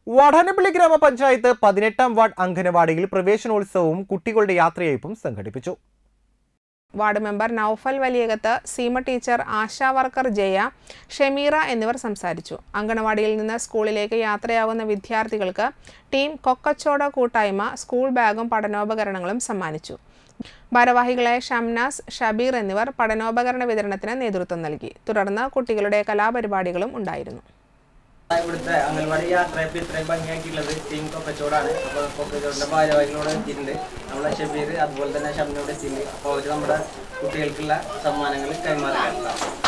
വാടാനപ്പള്ളി ഗ്രാമപഞ്ചായത്ത് പതിനെട്ടാം വാർഡ് അംഗനവാടിയിൽ പ്രവേശനോത്സവവും കുട്ടികളുടെ യാത്രയയപ്പും സംഘടിപ്പിച്ചു ward member Naufal Valiyakath Seema teacher ASHA worker Jaya Shemeera എന്നിവർ സംസാരിച്ചു അങ്കണവാടിയിൽ നിന്ന് സ്കൂളിലേക്ക് യാത്രയാകുന്ന വിദ്യാർത്ഥികൾക്ക് ടീം കൊക്കച്ചോട കൂട്ടായ്മ സ്കൂൾ ബാഗും പഠനോപകരണങ്ങളും സമ്മാനിച്ചു ഭാരവാഹികളായ ഷംനാസ് ഷബീർ എന്നിവർ പഠനോപകരണ വിതരണത്തിന് നേതൃത്വം നൽകി തുടർന്ന് കുട്ടികളുടെ കലാപരിപാടികളും ഉണ്ടായിരുന്നു ഇവിടുത്തെ അംഗൻവാടി യാത്രയപ്പ് ഇത്രയും ഭംഗിയാക്കിയിട്ടുള്ളത് ടീം കൊക്കച്ചോടാണ് അപ്പോൾ കൊക്കച്ചോടിൻ്റെ ഭാരവാഹികളോട് എത്തിയിട്ടുണ്ട് നമ്മളെ ഷബീർ അതുപോലെ തന്നെ ഷംനോട് എത്തിയിട്ടുണ്ട് അപ്പോൾ അവർ നമ്മുടെ കുട്ടികൾക്കുള്ള സമ്മാനങ്ങൾ കൈമാറുകയാണ്